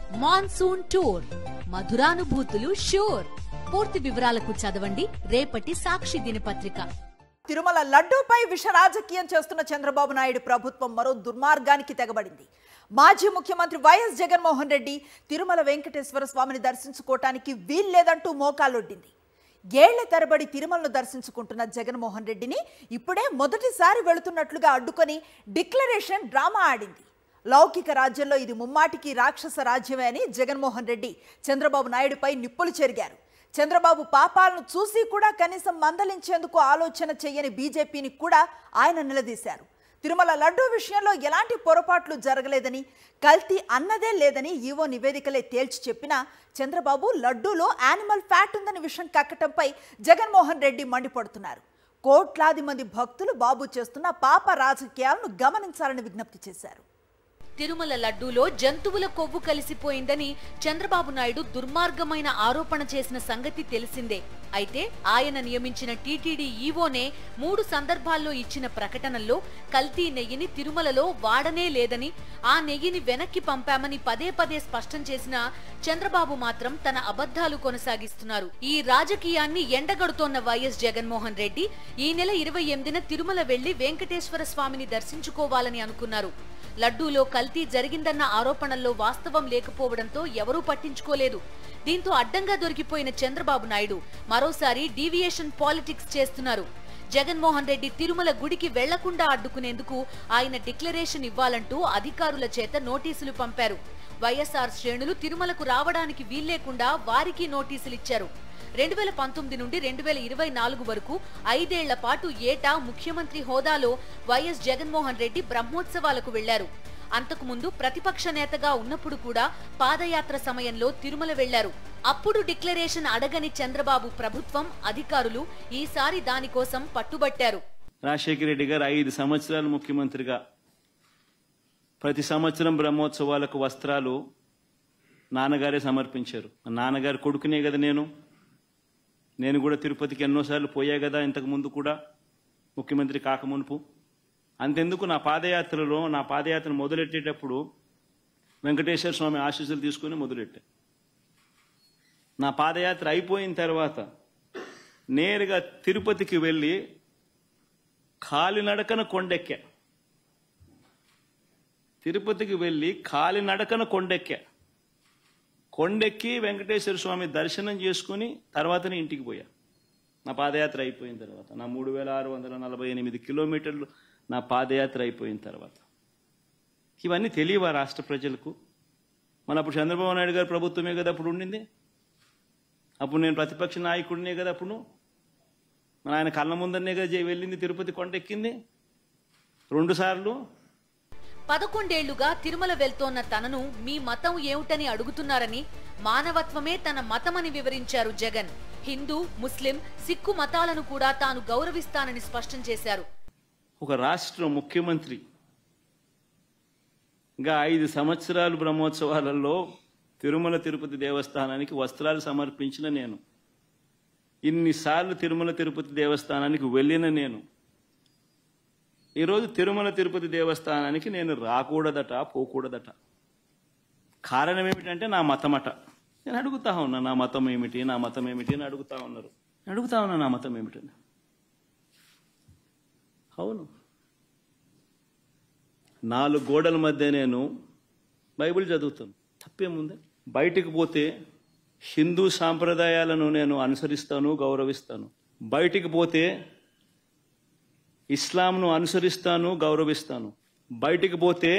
Monsoon tour మధురానుభూతులు sure పూర్తి వివరాలకు చదవండి రేపటి సాక్షి దినపత్రిక తిరుమల లడ్డూపై విష రాజకీయం చేస్తున్న చంద్రబాబు నాయుడు ప్రభుత్వం మరో దుర్మార్గానికి తెగబడింది మాజీ ముఖ్యమంత్రి వైఎస్ జగన్మోహన్ రెడ్డి తిరుమల వెంకటేశ్వర స్వామిని దర్శించుకోవటానికి వీల్లేదంటూ మోకాలొడ్డింది ఏళ్ల తరబడి తిరుమలను దర్శించుకుంటున్న జగన్మోహన్ రెడ్డిని ఇప్పుడే మొదటిసారి వెళుతున్నట్లుగా అడ్డుకొని డిక్లరేషన్ డ్రామా ఆడింది లౌకిక రాజ్యంలో ఇది ముమ్మాటికి రాక్షస రాజ్యమే అని జగన్మోహన్ రెడ్డి చంద్రబాబు నాయుడుపై నిప్పులు చెరిగారు చంద్రబాబు పాపాలను చూసి కూడా కనీసం మందలించేందుకు ఆలోచన చేయని బీజేపీని కూడా ఆయన నిలదీశారు తిరుమల లడ్డూ విషయంలో ఎలాంటి పొరపాట్లు జరగలేదని కల్తీ అన్నదే లేదని ఈవో నివేదికలే తేల్చి చెప్పినా చంద్రబాబు లడ్డూలో యానిమల్ ఫ్యాట్ ఉందని విషయం కక్కటంపై జగన్మోహన్ రెడ్డి మండిపడుతున్నారు కోట్లాది మంది భక్తులు బాబు చేస్తున్న పాప రాజకీయాలను గమనించాలని విజ్ఞప్తి చేశారు తిరుమల లడ్డూలో జంతువుల కొవ్వు కలిసిపోయిందని చంద్రబాబు నాయుడు దుర్మార్గమైన ఆరోపణ చేసిన సంగతి తెలిసిందే అయితే ఆయన నియమించిన టీటీడీ ఈవోనే మూడు సందర్భాల్లో ఇచ్చిన ప్రకటనల్లో కల్తీ నెయ్యిని తిరుమలలో వాడనే లేదని ఆ నెయ్యిని వెనక్కి పంపామని పదే పదే స్పష్టం చేసిన చంద్రబాబు మాత్రం తన అబద్ధాలు కొనసాగిస్తున్నారు ఈ రాజకీయాన్ని ఎండగడుతోన్న వైఎస్ జగన్మోహన్ రెడ్డి ఈ నెల ఇరవై ఎనిమిదిన తిరుమల వెళ్లి వెంకటేశ్వర స్వామిని దర్శించుకోవాలని అనుకున్నారు లడ్డూలో కల్తీ జరిగిందన్న ఆరోపణల్లో వాస్తవం లేకపోవడంతో ఎవరూ పట్టించుకోలేదు దీంతో అడ్డంగా దొరికిపోయిన చంద్రబాబు నాయుడు మరోసారి డీవియేషన్ పాలిటిక్స్ చేస్తున్నారు జగన్మోహన్ రెడ్డి తిరుమల గుడికి వెళ్లకుండా అడ్డుకునేందుకు ఆయన డిక్లరేషన్ ఇవ్వాలంటూ అధికారుల చేత నోటీసులు పంపారు వైఎస్ఆర్ శ్రేణులు తిరుమలకు రావడానికి వీల్లేకుండా వారికి నోటీసులు ఇచ్చారు రెండు వేల పంతొమ్మిది నుండి రెండు వేల ఇరవై నాలుగు వరకు ఐదేళ్ల పాటు ఏటా ముఖ్యమంత్రి హోదాలో వైఎస్ జగన్మోహన్ రెడ్డి బ్రహ్మోత్సవాలకు వెళ్లారు అంతకుముందు ప్రతిపక్ష నేతగా ఉన్నప్పుడు కూడా పాదయాత్ర సమయంలో తిరుమల వెళ్లారు అప్పుడు డిక్లరేషన్ అడగని చంద్రబాబు ప్రభుత్వం అధికారులు ఈసారి దానికోసం పట్టుబట్టారు రాజశేఖర రెడ్డి గారు ఐదు సంవత్సరాలు ముఖ్యమంత్రిగా ప్రతి సంవత్సరం బ్రహ్మోత్సవాలకు వస్త్రాలు నాన్నగారే సమర్పించారు మా నాన్నగారి కొడుకునే కదా నేను నేను కూడా తిరుపతికి ఎన్నోసార్లు పోయా కదా ఇంతకు ముందు కూడా ముఖ్యమంత్రి కాకమునుపు అంతెందుకు నా పాదయాత్రలో నా పాదయాత్ర మొదలెట్టేటప్పుడు వెంకటేశ్వర స్వామి ఆశీస్సులు తీసుకుని మొదలెట్టా నా పాదయాత్ర అయిపోయిన తర్వాత నేరుగా తిరుపతికి వెళ్ళి కాలినడకన కొండెక్కా తిరుపతికి వెళ్ళి కాలినడకన కొండెక్కా కొండెక్కి వెంకటేశ్వర స్వామి దర్శనం చేసుకుని తర్వాతనే ఇంటికి పోయా నా పాదయాత్ర అయిపోయిన తర్వాత నా మూడు వేల ఆరు వందల నలభై ఎనిమిది కిలోమీటర్లు నా పాదయాత్ర అయిపోయిన తర్వాత ఇవన్నీ తెలియవా రాష్ట్ర ప్రజలకు మన అప్పుడు చంద్రబాబు నాయుడు గారు ప్రభుత్వమే కదా అప్పుడు ఉండింది అప్పుడు నేను ప్రతిపక్ష నాయకుడినే కదా అప్పుడు మన ఆయన కళ్ళ ముందరనే కదా జై- వెళ్ళింది తిరుపతి కొండెక్కింది రెండు సార్లు పదకొండేళ్లుగా తిరుమల వెళ్తోన్న తనను మీ మతం ఏమిటని అడుగుతున్నారని మానవత్వమే తన మతమని వివరించారు జగన్ హిందూ ముస్లిం సిక్కు మతాలను కూడా తాను గౌరవిస్తానని స్పష్టం చేశారు ఒక రాష్ట్ర ముఖ్యమంత్రి ఇంకా ఐదు సంవత్సరాలు బ్రహ్మోత్సవాలలో తిరుమల తిరుపతి దేవస్థానానికి వస్త్రాలు సమర్పించిన నేను ఇన్నిసార్లు తిరుమల తిరుపతి దేవస్థానానికి వెళ్ళిన నేను ఈరోజు తిరుమల తిరుపతి దేవస్థానానికి నేను రాకూడదట పోకూడదట కారణం ఏమిటంటే నా మతమట నేను అడుగుతా ఉన్నా నా మతం ఏమిటి నా మతం ఏమిటి అని అడుగుతా ఉన్నారు నేను అడుగుతా ఉన్నా నా మతం ఏమిటని అవును నాలుగు గోడల మధ్య నేను బైబిల్ చదువుతాను తప్పేముంది బయటికి పోతే హిందూ సాంప్రదాయాలను నేను అనుసరిస్తాను గౌరవిస్తాను బయటికి పోతే ఇస్లాంను అనుసరిస్తాను గౌరవిస్తాను బయటికి పోతే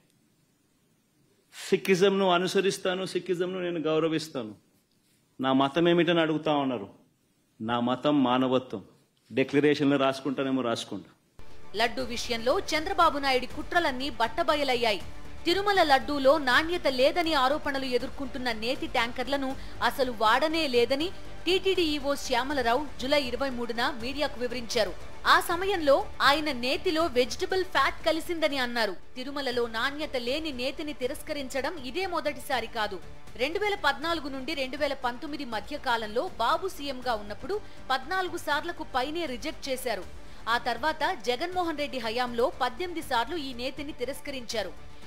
సిక్కిజంను అనుసరిస్తాను సిక్కిజంను నేను గౌరవిస్తాను నా మతం ఏమిటని అడుగుతా ఉన్నారు నా మతం మానవత్వం డిక్లరేషన్లో రాసుకుంటానేమో రాసుకుంటా లడ్డూ విషయంలో చంద్రబాబు నాయుడి కుట్రలన్నీ బట్టబయలయ్యాయి తిరుమల లడ్డూలో నాణ్యత లేదని ఆరోపణలు ఎదుర్కొంటున్న నేతి ట్యాంకర్లను అసలు వాడనే లేదని టీటీడీ ఈవో శ్యామలరావు జులై ఇరవై మూడున మీడియాకు వివరించారు ఆ సమయంలో ఆయన నేతిలో వెజిటబుల్ ఫ్యాట్ కలిసిందని అన్నారు తిరుమలలో నాణ్యత లేని నేతిని తిరస్కరించడం ఇదే మొదటిసారి కాదు రెండు వేల పద్నాలుగు నుండి రెండు వేల పంతొమ్మిది మధ్య కాలంలో బాబు సీఎంగా ఉన్నప్పుడు పద్నాలుగు సార్లకు పైనే రిజెక్ట్ చేశారు ఆ తర్వాత జగన్మోహన్ రెడ్డి హయాంలో పద్దెనిమిది సార్లు ఈ నేతిని తిరస్కరించారు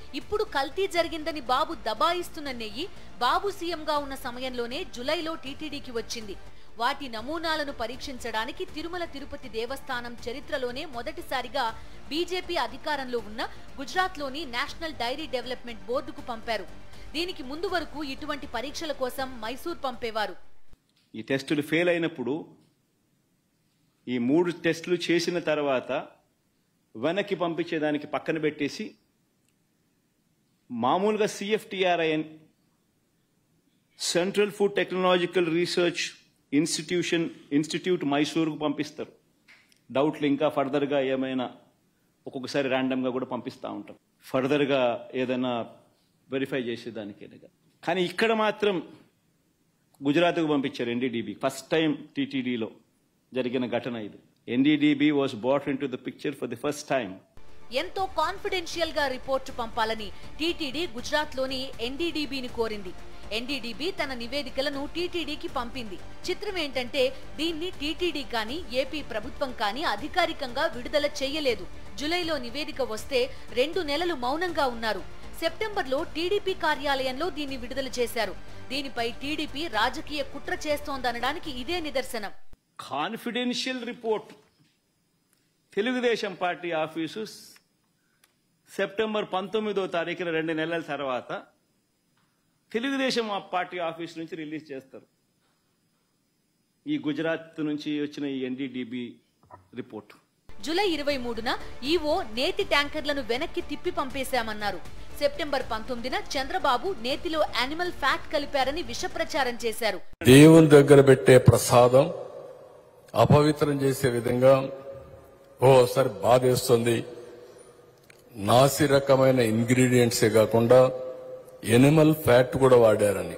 ఇప్పుడు కల్తీ జరిగిందని బాబు దబాయిస్తున్న నెయ్యి బాబు సీఎంగా ఉన్న సమయంలోనే జులైలో టీటీడీకి వచ్చింది వాటి నమూనాలను పరీక్షించడానికి తిరుమల తిరుపతి దేవస్థానం చరిత్రలోనే మొదటిసారిగా బీజేపీ అధికారంలో ఉన్న గుజరాత్లోని నేషనల్ డైరీ డెవలప్మెంట్ బోర్డుకు పంపారు దీనికి ముందు వరకు ఇటువంటి పరీక్షల కోసం మైసూర్ పంపేవారు ఈ టెస్టులు ఫెయిల్ అయినప్పుడు ఈ మూడు టెస్టులు చేసిన తర్వాత వెనక్కి పంపించేదానికి పక్కన పెట్టేసి మామూలుగా సిఎఫ్టిఆర్ఐఎన్ central food technological research institution institute మైసూరుకు పంపిస్తారు డౌట్లు ఇంకా ఫర్దర్గా ఏమైనా ఒక్కొక్కసారి ర్యాండమ్గా కూడా పంపిస్తూ ఉంటాం ఫర్దర్గా ఏదైనా వెరిఫై చేసేదానికేనగా కానీ ఇక్కడ మాత్రం గుజరాత్కు పంపించారు ఎన్డీడీబీ ఫస్ట్ టైం టీటీడీలో జరిగిన ఘటన ఇది NDDB was bought in to the picture for the first time ఎంతో కాన్ఫిడెన్షియల్ గా రిపోర్టు పంపాలని టీటీడీ గుజరాత్ లోని ఎన్డీడీబీని కోరింది ఎన్డీడీబీ తన నివేదికలను టీటీడీకి పంపింది చిత్రం ఏంటంటే దీన్ని టీటీడీ కానీ ఏపీ ప్రభుత్వం కానీ అధికారికంగా విడుదల చేయలేదు జులైలో నివేదిక వస్తే రెండు నెలలు మౌనంగా ఉన్నారు సెప్టెంబర్లో టీడీపీ కార్యాలయంలో దీన్ని విడుదల చేశారు దీనిపై టీడీపీ రాజకీయ కుట్ర చేస్తోందనడానికి ఇదే నిదర్శనం confidential report Telugu Desam party office September పంతొమ్మిదో తారీఖున రెండు నెలల తర్వాత తెలుగుదేశం ఆ పార్టీ ఆఫీస్ నుంచి రిలీజ్ చేస్తారు ఈ గుజరాత్ నుంచి వచ్చిన ఈ ఎన్డీడీబీ రిపోర్ట్ జూలై ఇరవై మూడున ఈవో నేతి ట్యాంకర్లను వెనక్కి తిప్పి పంపేశామన్నారు సెప్టెంబర్ పంతొమ్మిదిన చంద్రబాబు నేతిలో యానిమల్ ఫ్యాట్ కలిపారని విష ప్రచారం చేశారు దేవుని దగ్గర పెట్టే ప్రసాదం అపవిత్రం చేసే విధంగా ఓసారి బాధేస్తుంది నాసి రకమైన ఇంగ్రీడియంట్సే కాకుండా ఎనిమల్ ఫ్యాట్ కూడా వాడారని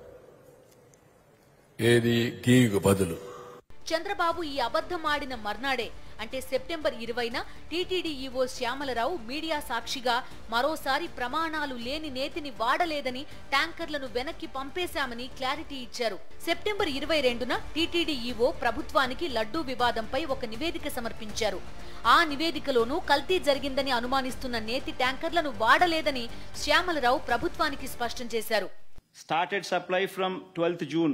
ఏది గీకు బదులు చంద్రబాబు ఈ అబద్ధం ఆడిన మర్నాడే అంటే సెప్టెంబర్ ఇరవైన టీటీడీ ఈవో శ్యామలరావు మీడియా సాక్షిగా మరోసారి ప్రమాణాలు లేని నేతిని వాడలేదని ట్యాంకర్లను వెనక్కి పంపేశామని క్లారిటీ ఇచ్చారు సెప్టెంబర్ ఇరవై రెండున టీటీడీ ఈవో ప్రభుత్వానికి లడ్డూ వివాదంపై ఒక నివేదిక సమర్పించారు ఆ నివేదికలోనూ కల్తీ జరిగిందని అనుమానిస్తున్న నేతి ట్యాంకర్లను వాడలేదని శ్యామలరావు ప్రభుత్వానికి స్పష్టం చేశారు started supply from 12th June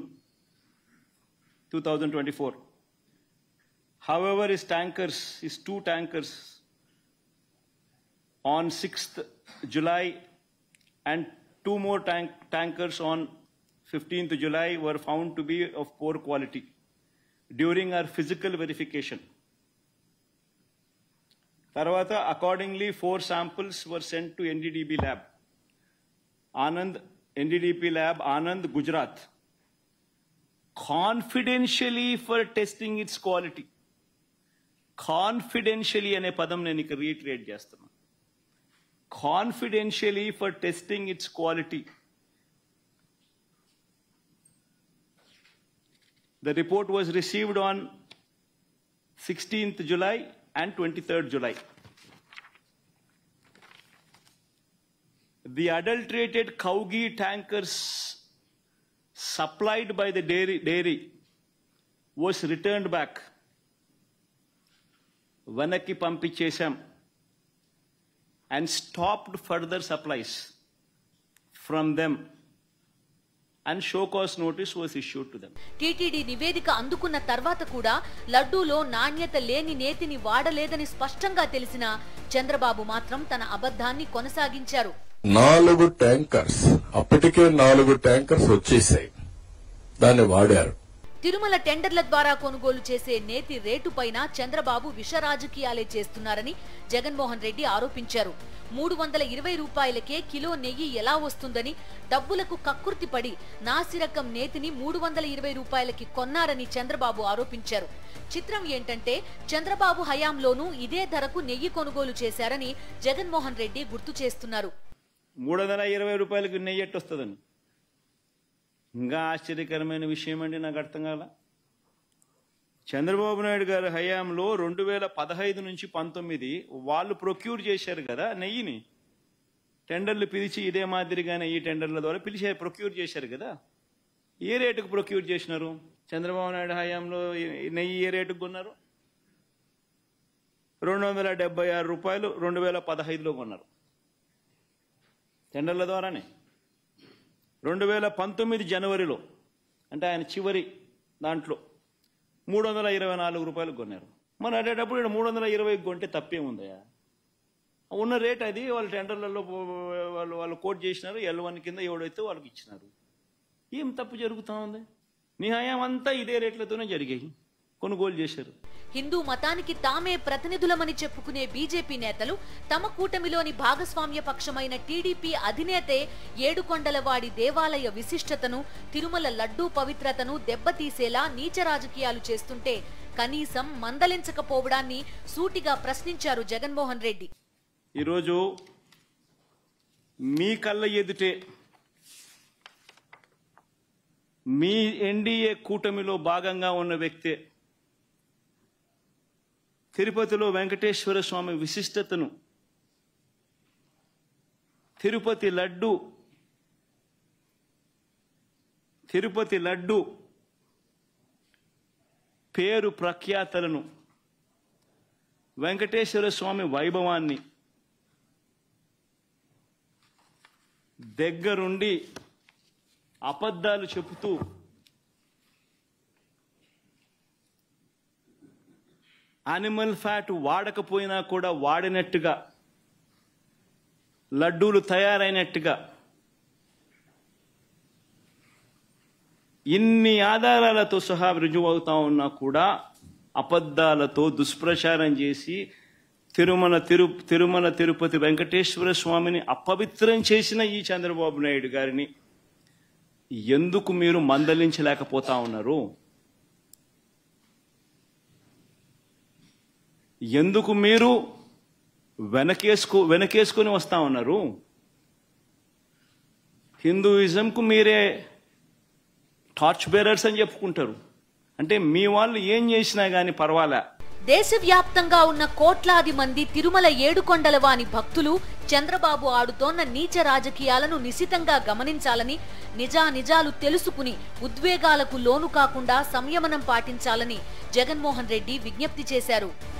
2024. However, his tankers, his two tankers, on 6th July and two more tank, tankers on 15th July were found to be of poor quality during our physical verification. Tarvata, accordingly, four samples were sent to NDDB lab. Anand, NDDP lab, Anand, Gujarat, confidentially for testing its quality. కాన్ఫిడెన్షియలీ అనే పదం నేను ఇక్కడ reiterate చేస్తున్నా confidentially for testing its quality the report was received on sixteenth July and twenty third July the adulterated cow ghee tankers supplied by the dairy, dairy was returned back. వెనక్కి పంపించేశాం and stopped further supplies from them and show cause notice was issued to them TTD నివేదిక అందుకున్న తర్వాత కూడా లడ్డూలో నాణ్యత లేని నేతిని వాడలేదని స్పష్టంగా తెలిసిన చంద్రబాబు మాత్రం తన అబద్ధాన్ని కొనసాగించారు నాలుగు ట్యాంకర్స్ అప్పటికే నాలుగు ట్యాంకర్స్ వచ్చేసాయి దాన్ని వాడారు తిరుమల టెండర్ల ద్వారా కొనుగోలు చేసే నేతి రేటు పైన చంద్రబాబు విష రాజకీయాలే చేస్తున్నారని జగన్మోహన్ రెడ్డి ఆరోపించారు మూడు వందల ఇరవై రూపాయలకే కిలో నెయ్యి ఎలా వస్తుందని డబ్బులకు కక్కుర్తిపడి నాసిరకం నేతిని మూడు వందల ఇరవై రూపాయలకి కొన్నారని చంద్రబాబు ఆరోపించారు చిత్రం ఏంటంటే చంద్రబాబు హయాంలోనూ ఇదే ధరకు నెయ్యి కొనుగోలు చేశారని జగన్మోహన్ రెడ్డి గుర్తు చేస్తున్నారు మూడు వందల ఇరవై రూపాయలకు నెయ్యి ఎట్టు వస్తుందని ఇంకా ఆశ్చర్యకరమైన విషయం అండి నాకు అర్థం కాల చంద్రబాబు నాయుడు గారి హయాంలో రెండు వేల పదహైదు నుంచి పంతొమ్మిది వాళ్ళు ప్రొక్యూర్ చేశారు కదా నెయ్యిని టెండర్లు పిలిచి ఇదే మాదిరిగానే ఈ టెండర్ల ద్వారా పిలిచి ప్రొక్యూర్ చేశారు కదా ఏ రేటుకు ప్రొక్యూర్ చేసినారు చంద్రబాబు నాయుడు హయాంలో ఈ నెయ్యి ఏ రేటుకు కొన్నారు రెండు వందల డెబ్బై ఆరు రూపాయలు రెండు వేల పదహైదులో కొన్నారు టెండర్ల ద్వారానే రెండు వేల పంతొమ్మిది జనవరిలో అంటే ఆయన చివరి దాంట్లో మూడు వందల ఇరవై నాలుగు రూపాయలు కొన్నారు మరి అడేటప్పుడు ఇక్కడ మూడు వందల ఇరవై కొంటే తప్పేముందయా ఉన్న రేట్ అది వాళ్ళు టెండర్లలో వాళ్ళు వాళ్ళు కోట్ చేసినారు ఎల్ వన్ కింద ఎవడైతే వాళ్ళకి ఇచ్చినారు ఏం తప్పు జరుగుతా ఉంది నీ హయాం అంతా ఇదే రేట్లతోనే జరిగాయి కొనుగోలు చేశారు హిందూ మతానికి తామే ప్రతినిధులమని చెప్పుకునే బీజేపీ నేతలు తమ కూటమిలోని భాగస్వామ్య పక్షమైన టీడీపీ అధినేతే ఏడుకొండలవాడి దేవాలయ విశిష్టతను తిరుమల లడ్డూ పవిత్రతను దెబ్బతీసేలా నీచ రాజకీయాలు చేస్తుంటే కనీసం మందలించకపోవడాన్ని సూటిగా ప్రశ్నించారు జగన్మోహన్ రెడ్డి ఈరోజు మీ కళ్ళ ఎదుటే మీ ఎన్డీఏ కూటమిలో భాగంగా ఉన్న వ్యక్తే తిరుపతిలో వెంకటేశ్వర స్వామి విశిష్టతను తిరుపతి లడ్డు తిరుపతి లడ్డు పేరు ప్రఖ్యాతలను వెంకటేశ్వర స్వామి వైభవాన్ని దగ్గరుండి అబద్ధాలు చెబుతూ యానిమల్ ఫ్యాట్ వాడకపోయినా కూడా వాడినట్టుగా లడ్డూలు తయారైనట్టుగా ఇన్ని ఆధారాలతో సహా రుజువు అవుతా ఉన్నా కూడా అబద్ధాలతో దుష్ప్రచారం చేసి తిరుమల తిరు తిరుమల తిరుపతి వెంకటేశ్వర స్వామిని అపవిత్రం చేసిన ఈ చంద్రబాబు నాయుడు గారిని ఎందుకు మీరు మందలించలేకపోతా ఉన్నారు ఎందుకు మీరు వెనకేసుకో వెనకేసుకొని వస్తా ఉన్నారు హిందూయిజంకు మీరే టార్చ్ బేరర్స్ అని చెప్పుకుంటారు అంటే మీ వాళ్ళు ఏం చేసినా గానీ పర్వాలే దేశవ్యాప్తంగా ఉన్న కోట్లాది మంది తిరుమల ఏడుకొండలవాని భక్తులు చంద్రబాబు ఆడుతోన్న నీచ రాజకీయాలను నిశితంగా గమనించాలని నిజానిజాలు తెలుసుకుని ఉద్వేగాలకు లోను కాకుండా సంయమనం పాటించాలని జగన్మోహన్ రెడ్డి విజ్ఞప్తి చేశారు